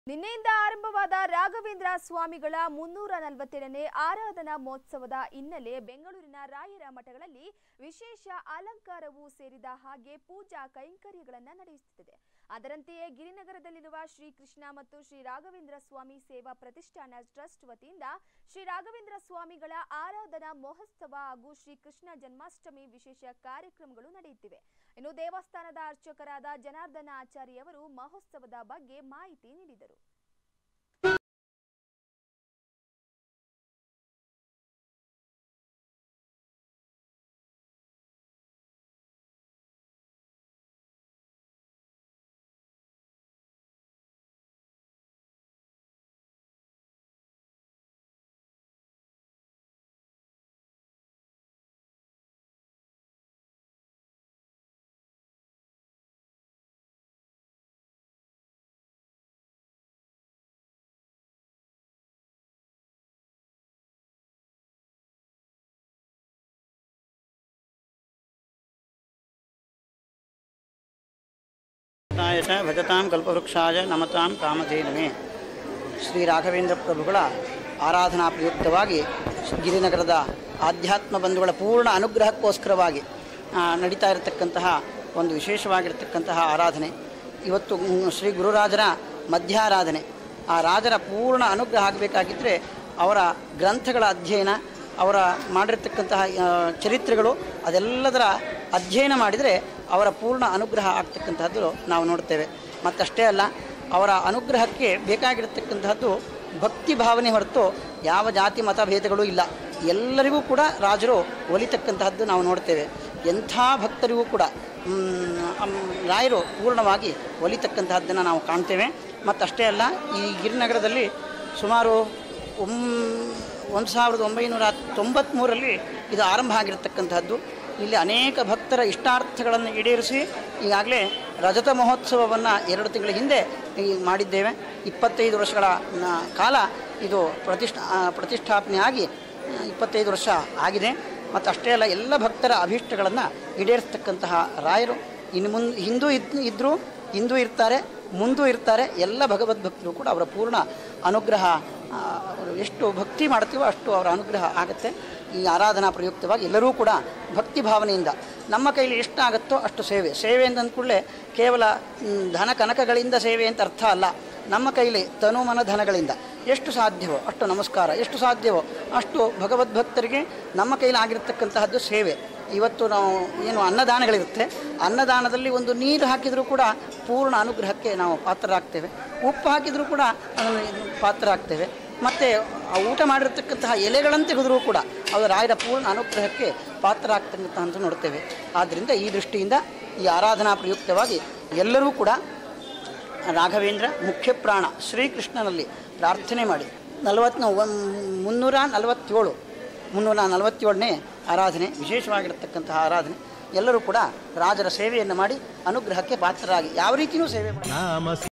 ನಿನ್ನೆಯಿಂದ ಆರಂಭವಾದ ರಾಘವೇಂದ್ರ ಸ್ವಾಮಿಗಳ ಮುನ್ನೂರ ನಲವತ್ತೇಳನೇ ಆರಾಧನಾ ಮಹೋತ್ಸವದ ಹಿನ್ನೆಲೆ ಬೆಂಗಳೂರಿನ ರಾಯರ ಮಠಗಳಲ್ಲಿ ವಿಶೇಷ ಅಲಂಕಾರವೂ ಸೇರಿದ ಹಾಗೆ ಪೂಜಾ ಕೈಂಕರ್ಯಗಳನ್ನು ನಡೆಯುತ್ತಿದೆ ಅದರಂತೆಯೇ ಗಿರಿನಗರದಲ್ಲಿರುವ ಶ್ರೀ ಕೃಷ್ಣ ಮತ್ತು ಶ್ರೀ ರಾಘವೇಂದ್ರ ಸ್ವಾಮಿ ಸೇವಾ ಪ್ರತಿಷ್ಠಾನ ಟ್ರಸ್ಟ್ ವತಿಯಿಂದ ಶ್ರೀ ರಾಘವೇಂದ್ರ ಸ್ವಾಮಿಗಳ ಆರಾಧನಾ ಮಹೋತ್ಸವ ಹಾಗೂ ಶ್ರೀ ಕೃಷ್ಣ ಜನ್ಮಾಷ್ಟಮಿ ವಿಶೇಷ ಕಾರ್ಯಕ್ರಮಗಳು ನಡೆಯುತ್ತಿವೆ ಇನ್ನು ದೇವಸ್ಥಾನದ ಅರ್ಚಕರಾದ ಜನಾರ್ದನ ಆಚಾರ್ಯವರು ಮಹೋತ್ಸವದ ಬಗ್ಗೆ ಮಾಹಿತಿ ನೀಡಿದರು ನಾಯ ಚ ಭಜತಾಂ ಕಲ್ಪವೃಕ್ಷಾಯ ನಮತಾಂ ಕಾಮಧೇನವೇ ಶ್ರೀ ರಾಘವೇಂದ್ರ ಪ್ರಭುಗಳ ಆರಾಧನಾ ಪ್ರಯುಕ್ತವಾಗಿ ಗಿರಿನಗರದ ಆಧ್ಯಾತ್ಮ ಬಂಧುಗಳ ಪೂರ್ಣ ಅನುಗ್ರಹಕ್ಕೋಸ್ಕರವಾಗಿ ಆ, ನಡೀತಾ ಇರತಕ್ಕಂತಹ ಒಂದು ವಿಶೇಷವಾಗಿರ್ತಕ್ಕಂತಹ ಆರಾಧನೆ ಇವತ್ತು ಮ್, ಶ್ರೀ ಗುರುರಾಜರ ಮಧ್ಯಾರಾಧನೆ ಆ ರಾಜರ ಪೂರ್ಣ ಅನುಗ್ರಹ ಆಗಬೇಕಾಗಿದ್ದರೆ ಅವರ ಗ್ರಂಥಗಳ ಅಧ್ಯಯನ ಅವರ ಮಾಡಿರ್ತಕ್ಕಂತಹ ಆ, ಚರಿತ್ರೆಗಳು ಅದೆಲ್ಲದರ ಅಧ್ಯಯನ ಮಾಡಿದರೆ ಅವರ ಪೂರ್ಣ ಅನುಗ್ರಹ ಆಗ್ತಕ್ಕಂತಹದ್ದು ನಾವು ನೋಡ್ತೇವೆ ಮತ್ತಷ್ಟೇ ಅಲ್ಲ ಅವರ ಅನುಗ್ರಹಕ್ಕೆ ಬೇಕಾಗಿರತಕ್ಕಂತಹದ್ದು ಭಕ್ತಿ ಭಾವನೆ ಹೊರತು ಯಾವ ಜಾತಿ ಮತ ಭೇದಗಳು ಇಲ್ಲ ಎಲ್ಲರಿಗೂ ಕೂಡ ರಾಜರು ಒಲಿತಕ್ಕಂತಹದ್ದು ನಾವು ನೋಡ್ತೇವೆ ಎಂಥ ಭಕ್ತರಿಗೂ ಕೂಡ ಮ್, ಅಮ್, ರಾಯರು ಪೂರ್ಣವಾಗಿ ಒಲಿತಕ್ಕಂತಹದ್ದನ್ನು ನಾವು ಕಾಣ್ತೇವೆ ಮತ್ತಷ್ಟೇ ಅಲ್ಲ ಈ ಗಿರಿನಗರದಲ್ಲಿ ಸುಮಾರು ಒಮ್ ಒಂದು ಸಾವಿರದ ಒಂಬೈನೂರ ತೊಂಬತ್ತ್ಮೂರರಲ್ಲಿ ಇದು ಆರಂಭ ಆಗಿರತಕ್ಕಂತಹದ್ದು ಇಲ್ಲಿ ಅನೇಕ ಭಕ್ತರ ಇಷ್ಟಾರ್ಥಗಳನ್ನು ಈಡೇರಿಸಿ ಈಗಾಗಲೇ ರಜತ ಮಹೋತ್ಸವವನ್ನು ಎರಡು ತಿಂಗಳ ಹಿಂದೆ ಈ ಮಾಡಿದ್ದೇವೆ ಇಪ್ಪತ್ತೈದು ವರ್ಷಗಳ ನ, ಕಾಲ ಇದು ಪ್ರತಿಷ್ಠಾ ಆ, ಪ್ರತಿಷ್ಠಾಪನೆ ಆಗಿ ಆ, ಇಪ್ಪತ್ತೈದು ವರ್ಷ ಆಗಿದೆ ಮತ್ತು ಅಷ್ಟೇ ಅಲ್ಲ ಎಲ್ಲ ಭಕ್ತರ ಅಭೀಷ್ಟಗಳನ್ನು ಈಡೇರಿಸ್ತಕ್ಕಂತಹ ರಾಯರು ಇನ್ನು ಮುಂದೆ ಹಿಂದೂ ಇದ್ ಇದ್ದರೂ ಹಿಂದೂ ಇರ್ತಾರೆ ಮುಂದೂ ಇರ್ತಾರೆ ಎಲ್ಲ ಭಗವದ್ಭಕ್ತರು ಕೂಡ ಅವರ ಪೂರ್ಣ ಅನುಗ್ರಹ ಆ, ಅವರು ಎಷ್ಟು ಭಕ್ತಿ ಮಾಡ್ತೀವೋ ಅಷ್ಟು ಅವರ ಅನುಗ್ರಹ ಆಗುತ್ತೆ ಈ ಆರಾಧನಾ ಪ್ರಯುಕ್ತವಾಗಿ ಎಲ್ಲರೂ ಕೂಡ ಭಕ್ತಿ ಭಾವನೆಯಿಂದ ನಮ್ಮ ಕೈಲಿ ಎಷ್ಟಾಗುತ್ತೋ ಅಷ್ಟು ಸೇವೆ ಸೇವೆ ಅಂತ ಅಂದ್ಕೂಡಲೇ ಕೇವಲ ಮ್, ಧನ ಕನಕಗಳಿಂದ ಸೇವೆ ಅಂತ ಅರ್ಥ ಅಲ್ಲ ನಮ್ಮ ಕೈಲಿ ತನು ಮನ ಧನಗಳಿಂದ ಎಷ್ಟು ಸಾಧ್ಯವೋ ಅಷ್ಟು ನಮಸ್ಕಾರ ಎಷ್ಟು ಸಾಧ್ಯವೋ ಅಷ್ಟು ಭಗವದ್ಭಕ್ತರಿಗೆ ನಮ್ಮ ಕೈಲಿ ಆಗಿರತಕ್ಕಂತಹದ್ದು ಸೇವೆ ಇವತ್ತು ನಾವು ಏನು ಅನ್ನದಾನಗಳಿರುತ್ತೆ ಅನ್ನದಾನದಲ್ಲಿ ಒಂದು ನೀರು ಹಾಕಿದರೂ ಕೂಡ ಪೂರ್ಣ ಅನುಗ್ರಹಕ್ಕೆ ನಾವು ಪಾತ್ರರಾಗ್ತೇವೆ ಉಪ್ಪು ಹಾಕಿದರೂ ಕೂಡ ಅದನ್ನು ಪಾತ್ರರಾಗ್ತೇವೆ ಮತ್ತು ಆ ಊಟ ಮಾಡಿರ್ತಕ್ಕಂತಹ ಎಲೆಗಳನ್ನು ತೆಗೆದರೂ ಕೂಡ ಅದು ರಾಯರ ಪೂರ್ಣ ಅನುಗ್ರಹಕ್ಕೆ ಪಾತ್ರ ಆಗ್ತಕ್ಕಂಥ ಅಂತ ನೋಡ್ತೇವೆ ಆದ್ದರಿಂದ ಈ ದೃಷ್ಟಿಯಿಂದ ಈ ಆರಾಧನಾ ಪ್ರಯುಕ್ತವಾಗಿ ಎಲ್ಲರೂ ಕೂಡ ರಾಘವೇಂದ್ರ ಮುಖ್ಯ ಪ್ರಾಣ ಶ್ರೀಕೃಷ್ಣನಲ್ಲಿ ಪ್ರಾರ್ಥನೆ ಮಾಡಿ ನಲವತ್ನ ಮುನ್ನೂರ ನಲವತ್ತೇಳು ಮುನ್ನೂರ ನಲವತ್ತೇಳನೇ ಆರಾಧನೆ ವಿಶೇಷವಾಗಿರತಕ್ಕಂತಹ ಆರಾಧನೆ ಎಲ್ಲರೂ ಕೂಡ ರಾಜರ ಸೇವೆಯನ್ನು ಮಾಡಿ ಅನುಗ್ರಹಕ್ಕೆ ಪಾತ್ರರಾಗಿ ಯಾವ ರೀತಿಯೂ ಸೇವೆ ಮಾಡಿ ನಾಮ